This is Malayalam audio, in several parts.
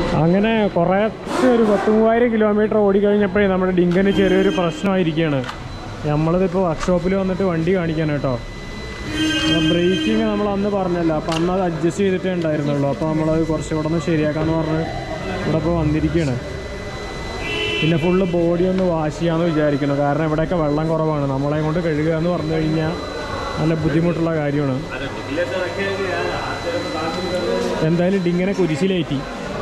അങ്ങനെ കുറച്ച് ഒരു പത്ത് മൂവായിരം കിലോമീറ്റർ ഓടിക്കഴിഞ്ഞപ്പോഴേ നമ്മുടെ ഡിങ്കന് ചെറിയൊരു പ്രശ്നമായിരിക്കുകയാണ് നമ്മളിതിപ്പോൾ വർക്ക്ഷോപ്പിൽ വന്നിട്ട് വണ്ടി കാണിക്കാൻ കേട്ടോ ബ്രേക്കിങ് നമ്മൾ അന്ന് പറഞ്ഞല്ലോ അപ്പോൾ അന്ന് അത് അഡ്ജസ്റ്റ് ചെയ്തിട്ടേ ഉണ്ടായിരുന്നുള്ളൂ അപ്പോൾ നമ്മളത് കുറച്ച് ഇവിടെ നിന്ന് ശരിയാക്കാമെന്ന് പറഞ്ഞ് ഇവിടെ ഇപ്പോൾ വന്നിരിക്കുകയാണ് പിന്നെ ഫുള്ള് ബോഡി ഒന്ന് വാഷ് ചെയ്യാമെന്ന് വിചാരിക്കണം കാരണം ഇവിടെയൊക്കെ വെള്ളം കുറവാണ് നമ്മളെ കൊണ്ട് കഴുകുക എന്ന് പറഞ്ഞു കഴിഞ്ഞാൽ നല്ല ബുദ്ധിമുട്ടുള്ള കാര്യമാണ് എന്തായാലും ഡിങ്ങനെ കുരിശിലേറ്റി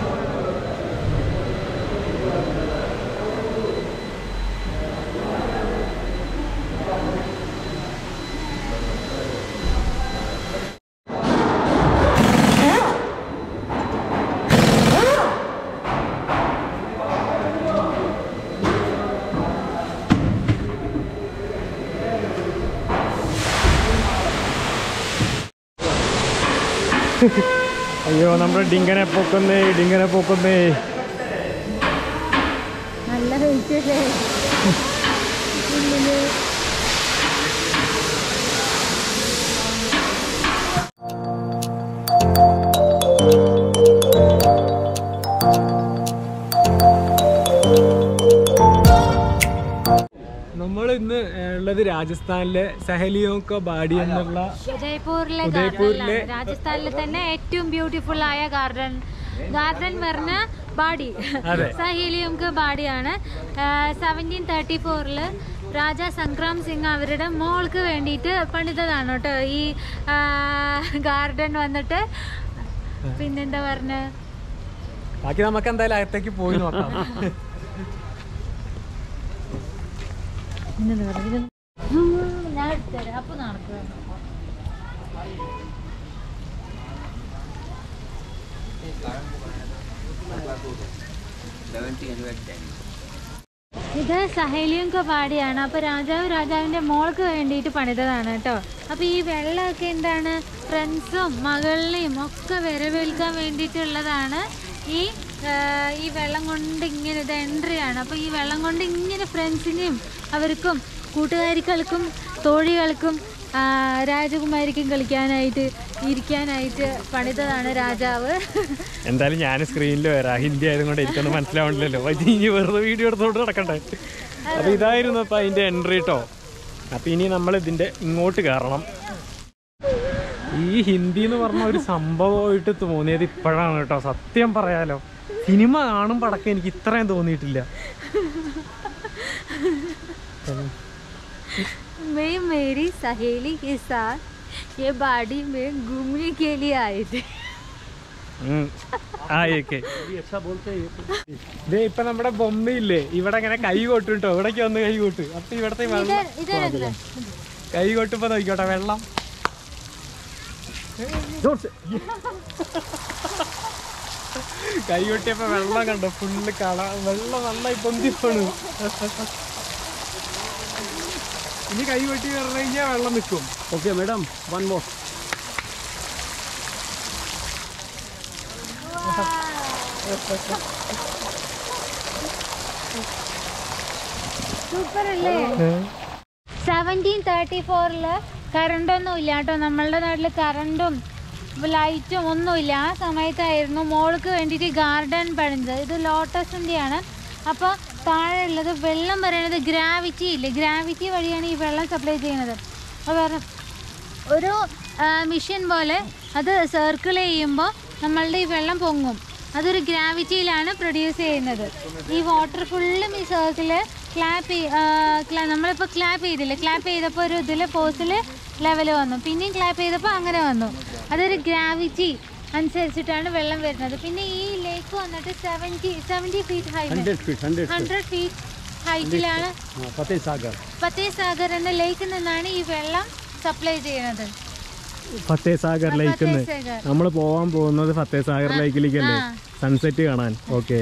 അയ്യോ നമ്മുടെ ഡിങ്കനെ പൊക്കുന്നേ ഡിങ്കനെ പൊക്കുന്നേ നല്ല വെയിറ്റല്ലേ ഉള്ളില് നമ്മൾ ഇന്ന് ഉള്ളത് രാജസ്ഥാനിലെ സഹലിയോക്ക ബാഡി എന്നുള്ള ഉദയ്പൂരിലെ ഉദയ്പൂരിലെ- ഗാർഡനിലാണ് രാജസ്ഥാനിലെ തന്നെ ഏറ്റവും ബ്യൂട്ടിഫുൾ ആയ ഗാർഡൻ ഗാർഡൻ പറഞ്ഞ ബാഡി അതെ. സഹീലിയംക്ക് ബാഡിയാണ് സെവൻറ്റീൻ തേർട്ടി ഫോറില് രാജ സംക്രാം സിംഗ് അവരുടെ മോൾക്ക് വേണ്ടിയിട്ട് പണിതതാണ് കേട്ടോ ഈ ഗാർഡൻ വന്നിട്ട് പിന്നെന്താ പറഞ്ഞ ബാക്കി നമുക്ക് എന്തായാലും അകത്തേക്ക് പോയി നോക്കാം ഞാൻ എടുത്തരാം അപ്പൊ നടക്കുക ഇത് സഹേലിയങ്ക പാടിയാണ് അപ്പൊ രാജാവ് രാജാവിന്റെ മോൾക്ക് വേണ്ടിയിട്ട് പണിതതാണ് കേട്ടോ അപ്പൊ ഈ വെള്ളമൊക്കെ എന്താണ് ഫ്രണ്ട്സും മകളിനെയും ഒക്കെ വരവേൽക്കാൻ വേണ്ടിയിട്ടുള്ളതാണ് ഈ ആ, ഈ വെള്ളം കൊണ്ട് ഇങ്ങനെ ഇത് എൻട്രി ആണ് അപ്പൊ ഈ വെള്ളം കൊണ്ട് ഇങ്ങനെ ഫ്രണ്ട്സിനെയും അവർക്കും കൂട്ടുകാരികൾക്കും തോഴികൾക്കും ആ, രാജകുമാരിക്കും കളിക്കാനായിട്ട് ഇരിക്കാനായിട്ട് പണിതതാണ് രാജാവ് എന്തായാലും ഞാൻ സ്ക്രീനിൽ വരാം ഹിന്ദി ആയതുകൊണ്ട് എനിക്കൊന്നും മനസ്സിലാവണില്ലല്ലോ അത് ഇനി വെറുതെ വീഡിയോ എടുത്തോണ്ട് നടക്കണ്ടേ അപ്പൊ ഇതായിരുന്നു അപ്പൊ അതിന്റെ എൻട്രി കേട്ടോ അപ്പൊ ഇനി നമ്മൾ ഇതിന്റെ ഇങ്ങോട്ട് കയറണം ഈ ഹിന്ദി എന്ന് പറഞ്ഞ ഒരു സംഭവമായിട്ട് തോന്നിയത് ഇപ്പോഴാണ് കേട്ടോ സത്യം പറയാലോ സിനിമ കാണുമ്പോൾ അടക്കം എനിക്ക് ഇത്രയും തോന്നിയിട്ടില്ല मैं मेरी सहेली के साथ ये बाड़ी में घूमने के लिए आए थे ഉം. ആ ഏക്കെ ദേ ഇപ്പൊ നമ്മുടെ ബൊമ്മയില്ലേ ഇവിടെ ഇങ്ങനെ കൈ കൊട്ടും കേട്ടോ ഇവിടേക്ക് വന്ന് കൈ കൊട്ട് അപ്പൊ ഇവിടത്തെ വെള്ളം इधर इधर अंदर കൈ കൊട്ടുമ്പോ നോക്കിക്കോട്ടെ വെള്ളം കൈ കൊട്ടിയപ്പോ വെള്ളം കണ്ടോ ഫുള്ള് കള വെള്ളം നന്നായി പൊന്തിപ്പോണ് ഇനി കൈ കൊട്ടി പറഞ്ഞു കഴിഞ്ഞാൽ വെള്ളം നിൽക്കും okay madam one more super അല്ലേ സെവൻറ്റീൻ തേർട്ടി ഫോറില് കറണ്ടൊന്നും ഇല്ല കേട്ടോ നമ്മളുടെ നാട്ടിൽ കറണ്ടും ലൈറ്റും ഒന്നുമില്ല ആ സമയത്തായിരുന്നു മോൾക്ക് വേണ്ടിയിട്ട് ഗാർഡൻ പണിത് ഇത് ലോട്ടസിൻ്റെ ആണ് അപ്പോൾ താഴെ ഉള്ളത് വെള്ളം പറയുന്നത് ഗ്രാവിറ്റി ഇല്ലേ ഗ്രാവിറ്റി വഴിയാണ് ഈ വെള്ളം സപ്ലൈ ചെയ്യുന്നത് അപ്പോൾ വേറെ ഒരു മിഷൻ പോലെ അത് സർക്കിൾ ചെയ്യുമ്പോൾ നമ്മളുടെ ഈ വെള്ളം പൊങ്ങും അതൊരു ഗ്രാവിറ്റിയിലാണ് പ്രൊഡ്യൂസ് ചെയ്യുന്നത് ഈ വാട്ടർ ഫുള്ളും ഈ സർക്കിള് ക്ലാപ്പ് നമ്മളിപ്പോൾ ക്ലാപ്പ് ചെയ്തില്ലേ ക്ലാപ്പ് ചെയ്തപ്പോൾ ഒരു ഇതിൽ ഫോഴ്സിൽ ലെവൽ വന്നു പിന്നെയും ക്ലാപ്പ് ചെയ്തപ്പോൾ അങ്ങനെ വന്നു അതൊരു ഗ്രാവിറ്റി അനുസരിച്ചിട്ടാണ് വെള്ളം വരുന്നത് പിന്നെ ഈ ലേക്ക് വന്നിട്ട് seventy seventy feet height hundred feet ഹൈറ്റിലാണ് ഫത്തേ സാഗർ ഫത്തേ സാഗർ എന്ന ലേക്കിൽ നിന്നാണ് ഈ വെള്ളം സപ്ലൈ ചെയ്യുന്നത് ഫത്തേ സാഗർ ലേക്ക് ഫത്തേ സാഗർ. നമ്മൾ പോവാൻ പോകുന്നത് ഫത്തേ സാഗർ ലേക്കിലേക്കല്ലേ ആ. സൺസെറ്റ് കാണാൻ ഓക്കെ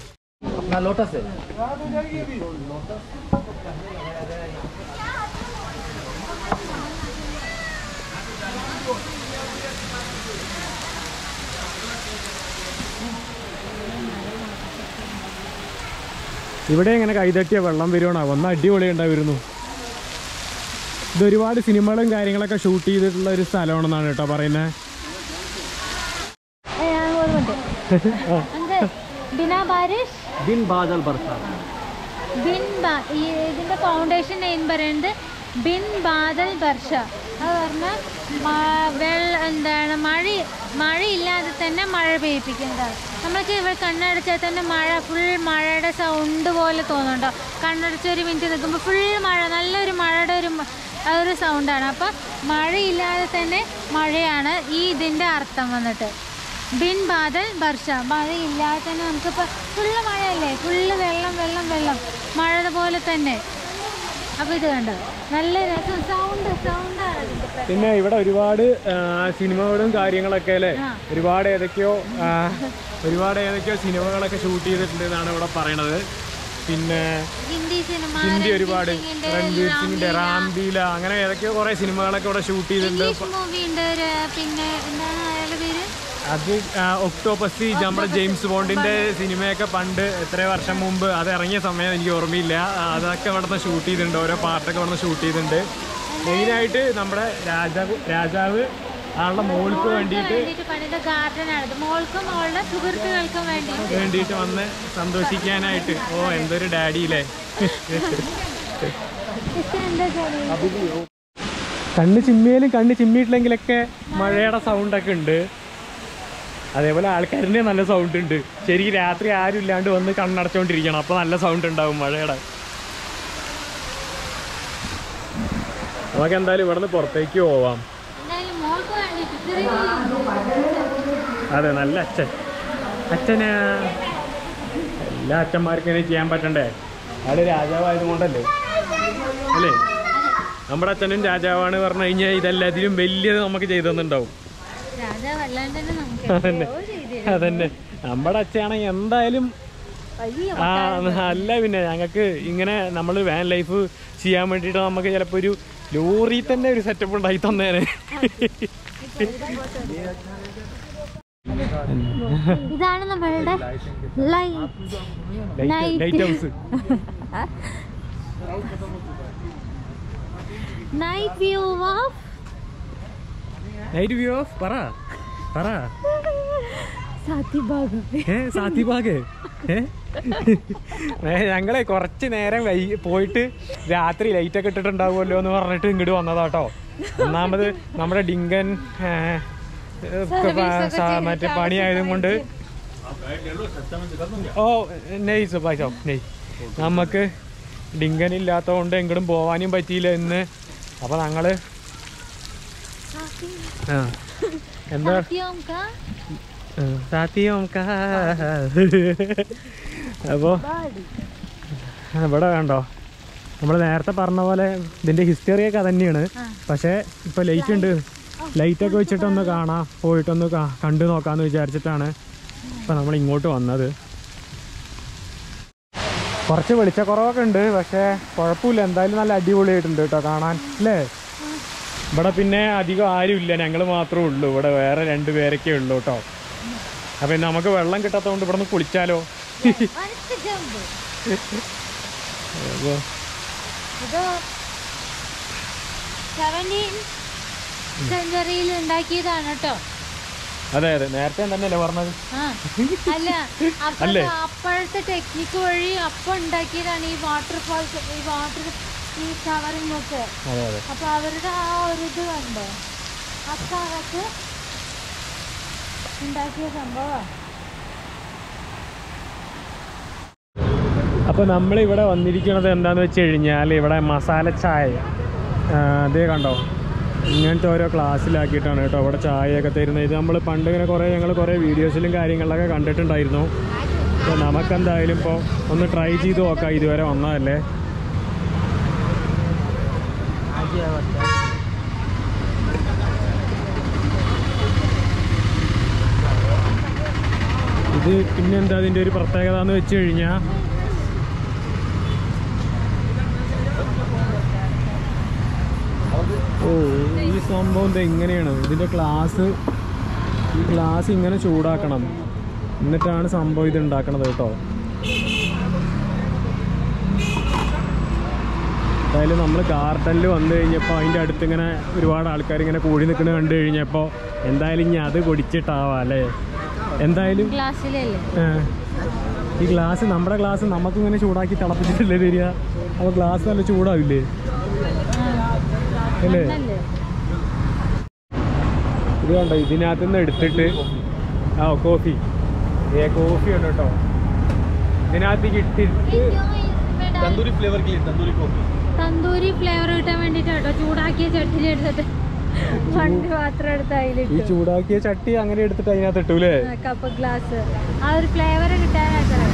ഇവിടെ ഇങ്ങനെ കൈതട്ടിയ വെള്ളം വരുവാണോ ഒന്ന് അടിപൊളി ഉണ്ടായിരുന്നു ഇത് ഒരുപാട് സിനിമകളും കാര്യങ്ങളൊക്കെ ഷൂട്ട് ചെയ്തിട്ടുള്ള ഒരു സ്ഥലമാണെന്നാണ് കേട്ടോ പറയുന്നത് ഏ, ഞാൻ ഓർമ്മയുണ്ട്. അങ്ക് ബിനാ ബാരിഷ് बिन बादल बरसात ബിൻ ബാ- ഈ ഇതിന്റെ ഫൗണ്ടേഷൻ നെയിം പറയുന്നത് ബിൻ ബാദൽ ബർഷ അത് പറഞ്ഞാൽ വെള്ള എന്താണ് മഴ മഴയില്ലാതെ തന്നെ മഴ പെയ്യിപ്പിക്കുന്നതാണ് നമ്മൾക്ക് ഇവിടെ കണ്ണടച്ചാൽ തന്നെ മഴ ഫുൾ മഴയുടെ സൗണ്ട് പോലെ തോന്നുന്നുണ്ടോ കണ്ണടച്ച് ഒരു മിനിറ്റ് നിൽക്കുമ്പോൾ ഫുൾ മഴ നല്ലൊരു മഴയുടെ ഒരു മ- ആ ഒരു സൗണ്ടാണ് അപ്പം മഴയില്ലാതെ തന്നെ മഴയാണ് ഈ ഇതിൻ്റെ അർത്ഥം വന്നിട്ട് ബിൻ ബാദൽ വർഷ മഴയില്ലാതെ തന്നെ നമുക്കിപ്പോൾ ഫുള്ള് മഴയല്ലേ ഫുള്ള് വെള്ളം വെള്ളം വെള്ളം മഴ പോലെ തന്നെ അപ്പോൾ ഇത് കണ്ടോ നല്ല രസം സൗണ്ട് സൗണ്ടാണ് അതിൻ്റെ പ്രത്യേകത. പിന്നെ ഇവിടെ ഒരുപാട് ആ, സിനിമകളും കാര്യങ്ങളൊക്കെ അല്ലേ ആ. ഒരുപാട് ഏതൊക്കെയോ ആ, ഒരുപാട് ഏതൊക്കെയോ സിനിമകളൊക്കെ ഷൂട്ട് ചെയ്തിട്ടുണ്ട് എന്നാണ് ഇവിടെ പറയണത് പിന്നെ ഹിന്ദി സിനിമ ഹിന്ദി രൺവീർ ഒരുപാട് സിംഗിന്റെ രൺവീർ സിംഗിന്റെ രാംലീല, റാംലീല അങ്ങനെ ഏതൊക്കെയോ കുറെ സിനിമകളൊക്കെ ഇവിടെ ഷൂട്ട് ചെയ്തിട്ടുണ്ട് ഇംഗ്ലീഷ് മൂവി ഉണ്ട് ര- പിന്നെ എന്താണ് അയാളുടെ പേര് അത് ആ, ഒക്ടോപസി നമ്മുടെ ജെയിംസ് ബോണ്ടിന്റെ സിനിമയൊക്കെ പണ്ട് എത്ര വർഷം മുമ്പ് അത് ഇറങ്ങിയ സമയം എനിക്ക് ഓർമ്മയില്ല ആ, അതൊക്കെ ഇവിടുന്ന് ഷൂട്ട് ചെയ്തിട്ടുണ്ട് ഓരോ പാർട്ടൊക്കെ ഇവിടുന്ന് ഷൂട്ട് ചെയ്തിട്ടുണ്ട് മെയിനായിട്ട് നമ്മുടെ രാജാവ് രാജാവ് ആളുടെ മോൾക്ക് വേണ്ടിയിട്ട് വേണ്ടിയിട്ട് പണിത ഗാർഡനാണിത് മോൾക്കും മോളുടെ സുഹൃത്തുക്കൾക്കും വേണ്ടിയിട്ട് വേണ്ടിയിട്ട് വന്ന് സന്തോഷിക്കാനായിട്ട് ഓ എന്തൊരു ഡാഡിയില്ലേ എന്താ ചെറിയ കണ്ണ് ചിമ്മിയാലും കണ്ണ് ചിമ്മിയിട്ടില്ലെങ്കിലൊക്കെ മഴയുടെ സൗണ്ടൊക്കെ ഉണ്ട് അതേപോലെ ആൾക്കാരിൻ്റെ നല്ല സൗണ്ട് ഉണ്ട് ശരിക്കും രാത്രി ആരും ഇല്ലാണ്ട് വന്ന് കണ്ണടച്ചോണ്ടിരിക്കണം അപ്പോൾ നല്ല സൗണ്ട് ഉണ്ടാവും മഴയുടെ നമുക്ക് എന്തായാലും ഇവിടുന്ന് പുറത്തേക്ക് പോവാം എന്തായാലും മോൾക്ക് വേണ്ടിയിട്ട് ചെറിയ അതെ നല്ല അച്ഛൻ അച്ഛനാ എല്ലാ അച്ഛന്മാർക്കും ഇങ്ങനെ ചെയ്യാൻ പറ്റണ്ടേ ആള് രാജാവായത് കൊണ്ടല്ലേ അല്ലേ നമ്മുടെ അച്ഛനും രാജാവാണ് പറഞ്ഞു കഴിഞ്ഞാൽ ഇതെല്ലാത്തിലും വലിയത് നമുക്ക് ചെയ്തു തന്നിട്ടുണ്ടാവും രാജാവ് അല്ലാണ്ട് തന്നെ നമുക്ക് അതന്നെ എത്രയോ ചെയ്തു തരും. അതന്നെ നമ്മുടെ അച്ഛനാണെങ്കിൽ എന്തായാലും വലിയ ആ അല്ല പിന്നെ ഞങ്ങൾക്ക് ഇങ്ങനെ നമ്മൾ വാൻ ലൈഫ് ചെയ്യാൻ വേണ്ടിയിട്ട് നമുക്ക് ചിലപ്പോൾ ഒരു ലോറി തന്നെ ഒരു സെറ്റപ്പ് ഉണ്ടായി തന്നേനെ ഇതാണ് നമ്മളുടെ light Night. Light house night view of night view of പറ പറ സത്യഭാഗം ഏ സാത്തിബാഗ് ഏ ഏ, ഞങ്ങളെ കുറച്ച് നേരം വൈ പോയിട്ട് രാത്രി ലൈറ്റ് ഒക്കെ ഇട്ടിട്ടുണ്ടാവുമല്ലോ എന്ന് പറഞ്ഞിട്ട് ഇങ്ങോട്ട് വന്നതാട്ടോ ഒന്നാമത് നമ്മുടെ ഡിങ്കൻ ഏ, ഏ, സ- മറ്റേ പണിയായതും കൊണ്ട് ഓ നെയ് സുഭാഷോ നെയ് നമുക്ക് ഡിങ്കൻ ഇല്ലാത്തതുകൊണ്ട് എങ്ങോട്ടും പോവാനും പറ്റിയില്ല ഇന്ന് അപ്പൊ ഞങ്ങള് ആ എന്താ സത്യം കാ സാത്തിയും അപ്പോ ഇവിടെ കണ്ടോ നമ്മൾ നേരത്തെ പറഞ്ഞ പോലെ ഇതിന്റെ ഹിസ്റ്ററിയൊക്കെ തന്നെയാണ് ആ. പക്ഷേ ഇപ്പൊ ലൈറ്റ് ഉണ്ട് ലൈറ്റ് ഒക്കെ വെച്ചിട്ടൊന്ന് കാണാം പോയിട്ടൊന്ന് കാ- കണ്ടു നോക്കാന്ന് വിചാരിച്ചിട്ടാണ് ഇപ്പൊ നമ്മൾ ഇങ്ങോട്ട് വന്നത് കുറച്ച് വെളിച്ചക്കുറവൊക്കെ ഉണ്ട് പക്ഷേ കുഴപ്പമില്ല എന്തായാലും നല്ല അടിപൊളിയായിട്ടുണ്ട് കേട്ടോ കാണാൻ അല്ലേ ഇവിടെ പിന്നെ അധികം ആരും ഇല്ല ഞങ്ങൾ മാത്രമേ ഉള്ളൂ ഇവിടെ വേറെ രണ്ട് പേരൊക്കെ ഉള്ളൂ കേട്ടോ അപ്പൊ നമുക്ക് വെള്ളം കിട്ടാത്തതുകൊണ്ട് ഇവിടെ നിന്ന് കുളിച്ചാലോ അടുത്ത ജമ്പ് അപ്പൊ ഇത് സെവൻറ്റീൻ സെഞ്ചുറിയിൽ ഉണ്ടാക്കിയതാണ് കേട്ടോ അതെ അതെ നേരത്തെ തന്നെയല്ലേ പറഞ്ഞത് ആ അല്ല അല്ലേ? അപ്പോഴത്തെ അപ്പോഴത്തെ ടെക്നിക്ക് വഴി അപ്പം ഉണ്ടാക്കിയതാണ് ഈ വാട്ടർഫാൾസ് ഈ വാട്ടർ ഈ ഷവറിംഗ് ഒക്കെ അതെ അതെ അപ്പൊ അവരുടെ ആ ഒരു ഇത് കണ്ടോ ആ കാലത്ത് ഉണ്ടാക്കിയ സംഭവം അപ്പോൾ നമ്മൾ ഇവിടെ വന്നിരിക്കുന്നത് എന്താന്ന് വെച്ച് കഴിഞ്ഞാൽ ഇവിടെ മസാല ചായ ആ, അതേ കണ്ടോ ഇങ്ങനത്തെ ഓരോ ക്ലാസ്സിലാക്കിയിട്ടാണ് കേട്ടോ ഇവിടെ ചായയൊക്കെ തരുന്നത് ഇത് നമ്മൾ പണ്ട് ഇങ്ങനെ കുറേ ഞങ്ങൾ കുറേ വീഡിയോസിലും കാര്യങ്ങളിലൊക്കെ കണ്ടിട്ടുണ്ടായിരുന്നു അപ്പോൾ നമുക്കെന്തായാലും ഇപ്പോൾ ഒന്ന് ട്രൈ ചെയ്ത് നോക്കാം ഇതുവരെ വന്നതല്ലേ ഇത് പിന്നെന്താ അതിൻ്റെ ഒരു പ്രത്യേകത എന്ന് വെച്ച് കഴിഞ്ഞാൽ ഓ ഈ സംഭവം ഇത് എങ്ങനെയാണ് ഇതിൻ്റെ ഗ്ലാസ് ഈ ഗ്ലാസ് ഇങ്ങനെ ചൂടാക്കണം എന്നിട്ടാണ് സംഭവം ഇത് ഉണ്ടാക്കണത് കേട്ടോ എന്തായാലും നമ്മൾ ഗാർഡനിൽ വന്നു കഴിഞ്ഞപ്പോൾ അതിൻ്റെ അടുത്ത് ഇങ്ങനെ ഒരുപാട് ആൾക്കാർ ഇങ്ങനെ കൂടി നിൽക്കുന്നത് കണ്ടു കഴിഞ്ഞപ്പോൾ എന്തായാലും ഇനി അത് കുടിച്ചിട്ടാവാം അല്ലേ എന്തായാലും ഗ്ലാസ്സിലല്ലേ ആ, ഈ ഗ്ലാസ് നമ്മുടെ ഗ്ലാസ് നമുക്ക് ഇങ്ങനെ ചൂടാക്കി തിളപ്പിച്ചിട്ടല്ലേ തരിക അപ്പോൾ ഗ്ലാസ് നല്ല ചൂടാവില്ലേ അല്ലേ അല്ലേ ഇത് കണ്ടോ ഇതിനകത്ത് നിന്ന് എടുത്തിട്ട് ആ കോഫി ഏ കോഫി ഉണ്ട് കേട്ടോ ഇതിനകത്തേക്ക് ഇട്ടിട്ട് तंदूरी फ्लेवर के लिए तंदूरी कॉफी തന്തൂരി ഫ്ലേവർ കിട്ടാൻ വേണ്ടിട്ട് കേട്ടോ ചൂടാക്കിയ ചട്ടിനി എടുത്തിട്ട് വണ്ടി പാത്രം എടുത്ത് ഈ അതിലിട്ടു ചൂടാക്കിയ ചട്ടി അങ്ങനെ എടുത്തിട്ട് അതിനകത്ത് ഇട്ടൂലേ കപ്പ് ഗ്ലാസ് ആ ഒരു ഫ്ലേവർ കിട്ടാനായിട്ടാണ്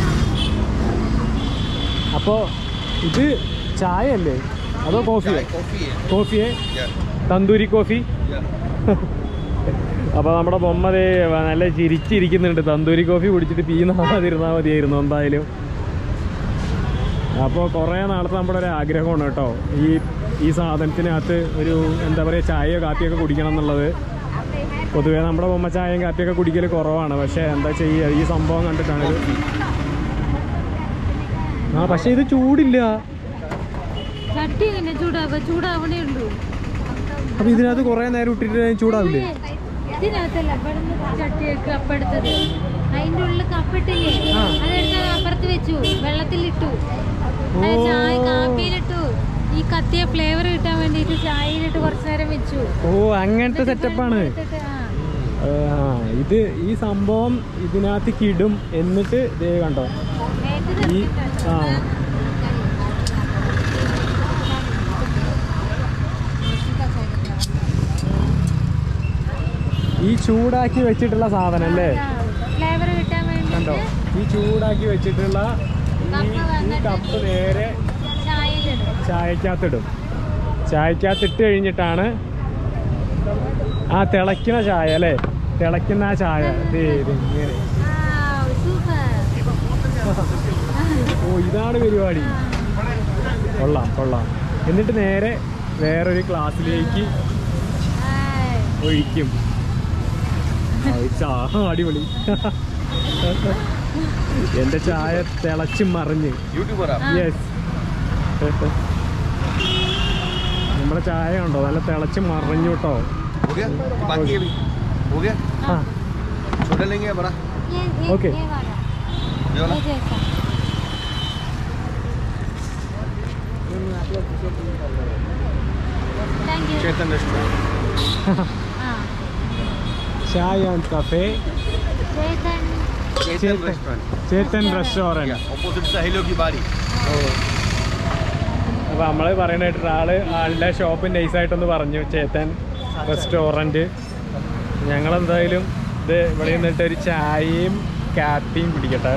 അപ്പോൾ ഇത് ചായ അല്ലേ അതോ കോഫിയോ कॉफी है കോഫിയെ Yeah. Tandoori coffee Yeah. അപ്പോൾ നമ്മുടെ ബൊമ്മ ദേ നല്ല ചിരിച്ചിരിക്കുന്നുണ്ട് തന്തൂരി കോഫി കുടിച്ചിട്ട് പീന്നാതിരുന്നാൽ മതിയായിരുന്നു എന്തായാലും അപ്പോൾ കുറേ നാളത്തെ നമ്മുടെ ഒരു ആഗ്രഹമാണ് കേട്ടോ ഈ ഈ സാധനത്തിനകത്ത് ഒരു എന്താ പറയുക ചായയോ കാപ്പിയൊക്കെ കുടിക്കണം എന്നുള്ളത് പൊതുവേ നമ്മുടെ ബൊമ്മ ചായയും കാപ്പിയൊക്കെ കുടിക്കൽ കുറവാണ് പക്ഷേ എന്താ ചെയ്യുക ഈ സംഭവം കണ്ടിട്ടാണ് ഇത് ആ പക്ഷേ ഇത് ചൂടില്ല ചട്ടി എങ്ങനെ ചൂടാവുക ചൂടാവണേ ഉള്ളൂ അപ്പോൾ ഇതിനകത്ത് കുറേ നേരം ഇട്ടിട്ട് ചൂടാവില്ലേ ഇതിനകത്തല്ല ഇവിടുന്ന് ചട്ടിയൊക്കെ കപ്പെടുത്തത് അതിന്റെ ഉള്ളിൽ കപ്പിട്ടില്ലേ ആ. അതെടുത്ത് അപ്പുറത്ത് വെച്ചു വെള്ളത്തിലിട്ടു അത് ഓ. ചായ കാപ്പിയിലിട്ടു ഈ കത്തിയ ഫ്ലേവർ കിട്ടാൻ വേണ്ടിയിട്ട് ചായയിലിട്ട് കുറച്ചു നേരം വെച്ചു ഓ അങ്ങനത്തെ സെറ്റപ്പാണ് എടുത്തിട്ട് ആ. ആ ഇത് ഈ സംഭവം ഇതിനകത്തേക്ക് ഇടും എന്നിട്ട് ദേ കണ്ടോ മേത്ത് ഈ തെറിച്ചിട്ട്. ആ ഈ ചൂടാക്കി വെച്ചിട്ടുള്ള സാധനം അല്ലേ ആ, ഫ്ലേവർ കിട്ടാൻ കണ്ടോ വേണ്ടിയിട്ട് ഈ ചൂടാക്കി വെച്ചിട്ടുള്ള ഈ കപ്പ് ഈ വന്നിട്ട് കപ്പ് നേരെ ചായയിലിടും ചായക്കകത്തിടും ചായക്കകത്തിട്ട് കഴിഞ്ഞിട്ടാണ് ആ തിളയ്ക്കുന്ന ചായ അല്ലേ തിളയ്ക്കുന്ന ആ ചായ ദേ ഇതിങ്ങനെ സൂപ്പർ ഓ ഇതാണ് പരിപാടി കൊള്ളാം കൊള്ളാം എന്നിട്ട് നേരെ വേറൊരു ക്ലാസ്സിലേക്ക് ഒഴിക്കും ആ, ഈ ചാ അടിപൊളി എൻ്റെ ചായ തിളച്ച് മറിഞ്ഞ് यूट्यूबर आप യെസ് നമ്മുടെ ചായ ഉണ്ടോ നല്ല തിളച്ച് മറിഞ്ഞു കേട്ടോ हो गया बाकी अभी हो गया ആ छोटा लेंगे या बड़ा ये ये Okay. ये वाला ये वाला ये जैसा थैंक यू चेतन रेस्टोरेंट हाँ ചായ and cafe Chetan Chetan Chetan. Restaurant Chetan restaurant opposite Saheliyon ki बारी അപ്പോൾ നമ്മൾ പറയുന്ന കേട്ടിട്ട് ആള് ആളുടെ ഷോപ്പ് നൈസായിട്ടൊന്ന് പറഞ്ഞു ചേത്തൻ റെസ്റ്റോറൻറ്റ് ഞങ്ങളെന്തായാലും ഇത് ഇവിടെ നിന്നിട്ട് ഒരു ചായയും കാപ്പിയും പിടിക്കട്ടെ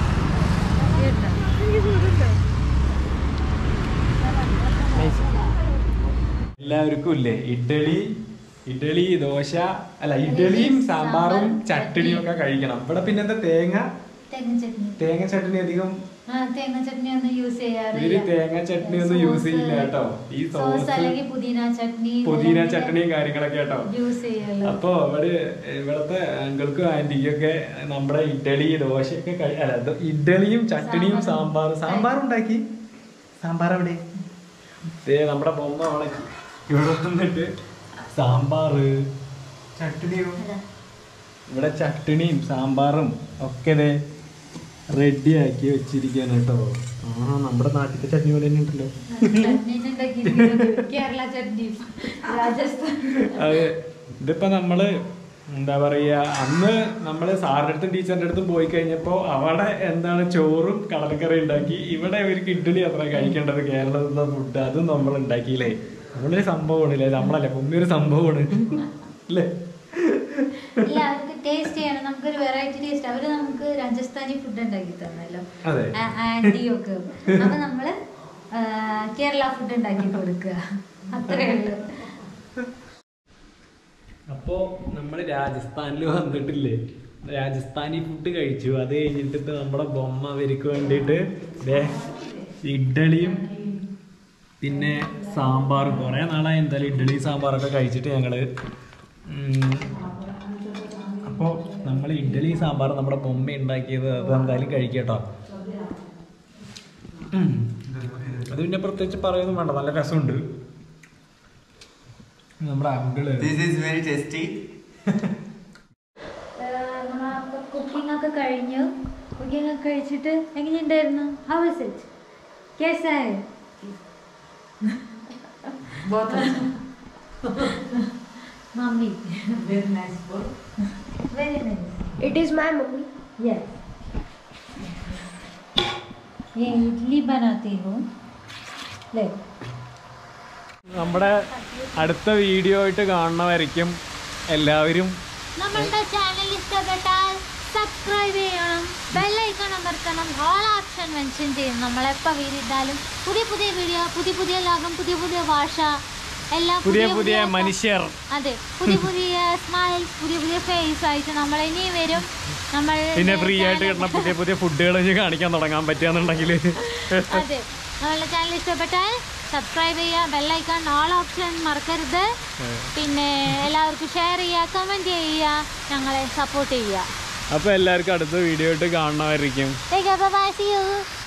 എല്ലാവർക്കും ഇല്ലേ ഇഡ്ഡലി ഇഡ്ഡലി ദോശ അല്ല ഇഡ്ഡലിയും സാമ്പാറും ചട്ടിനിയും ഒക്കെ കഴിക്കണം ഇവിടെ പിന്നെ എന്താ തേങ്ങ തേങ്ങ ചട്നി തേങ്ങ ചട്നി അധികം ആ തേങ്ങ ചട്നി ഒന്നും യൂസ് ഇവര് ചെയ്യാറില്ല തേങ്ങ ചട്നി ഒന്നും യൂസ് ചെയ്യില്ല കേട്ടോ ഈ സോസ് സോസ് അല്ലെങ്കിൽ പുതിന ചട്നി പുതിന ചട്നിയും കാര്യങ്ങളൊക്കെ കേട്ടോ യൂസ് ചെയ്യല്ലോ അപ്പൊ ഇവിടെ ഇവിടത്തെ അങ്കിൾക്കും ആന്റിക്കും ഒക്കെ നമ്മുടെ ഇഡ്ഡലി ദോശയൊക്കെ കഴി അല്ല ഇത് ഇഡ്ഡലിയും ചട്നിയും സാമ്പാറും സാമ്പാർ ഉണ്ടാക്കി സാമ്പാർ എവിടെ ദേ നമ്മുടെ ബൊമ്മ അവിടെ ഇവിടെ വന്നിട്ട് സാമ്പാറ് ചട്നിയും ഇവിടെ ചട്നിയും സാമ്പാറും ഒക്കെ ദേ റെഡിയാക്കി വെച്ചിരിക്കാണ് കേട്ടോ ആ നമ്മുടെ നാട്ടിലത്തെ ചട്നി പോലെ തന്നെ ഉണ്ടല്ലോ കേരള ചട്നി രാജസ്ഥാൻ അതെ ഇതിപ്പോ നമ്മള് എന്താ പറയാ അന്ന് നമ്മള് സാറിന്റെ അടുത്തും ടീച്ചറിന്റെ അടുത്തും പോയി കഴിഞ്ഞപ്പോ അവിടെ എന്താണ് ചോറും കടലക്കറി ഉണ്ടാക്കി ഇവിടെ ഇവർക്ക് ഇഡ്ഡലി അത്ര കഴിക്കേണ്ടത് കേരളത്തിലെ ഫുഡ് അതും നമ്മൾ ഉണ്ടാക്കിയില്ലേ നമ്മളൊരു സംഭവമാണ് അല്ലേ നമ്മളല്ലേ ഉമ്മയൊരു സംഭവമാണ് അല്ലേ ഇല്ല അവർക്ക് ടേസ്റ്റ് ചെയ്യണം നമുക്കൊരു വെറൈറ്റി ടേസ്റ്റ് അവര് നമുക്ക് രാജസ്ഥാനി ഫുഡ് ഉണ്ടാക്കി തന്നല്ലോ അതെ ആന്റിയൊക്കെ അപ്പൊ നമ്മള് ആ, കേരള ഫുഡ് ഉണ്ടാക്കി കൊടുക്കുക അത്രേ ഉള്ളൂ അപ്പോൾ നമ്മൾ രാജസ്ഥാനിൽ വന്നിട്ടില്ലേ രാജസ്ഥാനി ഫുഡ് കഴിച്ചു അത് കഴിഞ്ഞിട്ട് ഇപ്പൊ നമ്മുടെ ബൊമ്മ അവർക്ക് വേണ്ടിയിട്ട് ദേ ഇഡ്ഡലിയും പിന്നെ സാമ്പാറും കുറേ നാളായി എന്തായാലും ഇഡ്ഡലി സാമ്പാറൊക്കെ കഴിച്ചിട്ട് ഞങ്ങൾ അപ്പോൾ നമ്മൾ ഇഡ്ഡലി സാമ്പാർ നമ്മുടെ ബൊമ്മ ഉണ്ടാക്കിയത് അത് എന്തായാലും കഴിക്കട്ടോ ഉം. അത് പിന്നെ പ്രത്യേകിച്ച് പറയുന്നു വേണ്ട നല്ല രസമുണ്ട് നമ്മുടെ uncle this is very tasty നമ്മളെ കഴിഞ്ഞു കുക്കിംഗ് ഒക്കെ കഴിച്ചിട്ട് എങ്ങനെയുണ്ടായിരുന്നു ഹൗ ഇസ് ഇറ്റ് കേസായ mummy Very nice boy. Very nice It is my mummy. Yes ये इडली बनाती हूँ ले നമ്മുടെ അടുത്ത വീഡിയോ ആയിട്ട് കാണുന്നവരയ്ക്കും എല്ലാവരും നമ്മളുടെ ചാനൽ ഇഷ്ടപ്പെട്ടാൽ സബ്സ്ക്രൈബ് ചെയ്യണം ബെല്ലൈക്കൺ അമർത്തണം ഓൾ ഓപ്ഷൻ മെൻഷൻ ചെയ്യണം നമ്മളെപ്പോൾ വീഡിയോ പുതിയ പുതിയ വീഡിയോ പുതിയ പുതിയ ലോകം പുതിയ പുതിയ ഭാഷ എല്ലാം പുതിയ പുതിയ മനുഷ്യർ അതെ പുതിയ പുതിയ സ്മൈൽസ് പുതിയ പുതിയ ഫേസ് ആയിട്ട് നമ്മൾ ഇനി വരും നമ്മൾ പിന്നെ ഫ്രീ ആയിട്ട് കിട്ടുന്ന പുതിയ പുതിയ ഫുഡുകൾ ഇനി കാണിക്കാൻ തുടങ്ങാൻ പറ്റുകയെന്നുണ്ടെങ്കിൽ അതെ നമ്മളുടെ ചാനൽ ഇഷ്ടപ്പെട്ടാൽ സബ്സ്ക്രൈബ് ചെയ്യുക ബെല്ലൈക്കൺ ഓൾ ഓപ്ഷൻ മറക്കരുത് പിന്നെ എല്ലാവർക്കും ഷെയർ ചെയ്യുക കമൻറ്റ് ചെയ്യുക ഞങ്ങളെ സപ്പോർട്ട് ചെയ്യുക അപ്പോൾ എല്ലാവർക്കും അടുത്ത വീഡിയോ ആയിട്ട് കാണുന്നവരയ്ക്കും Take care, bye bye, see you.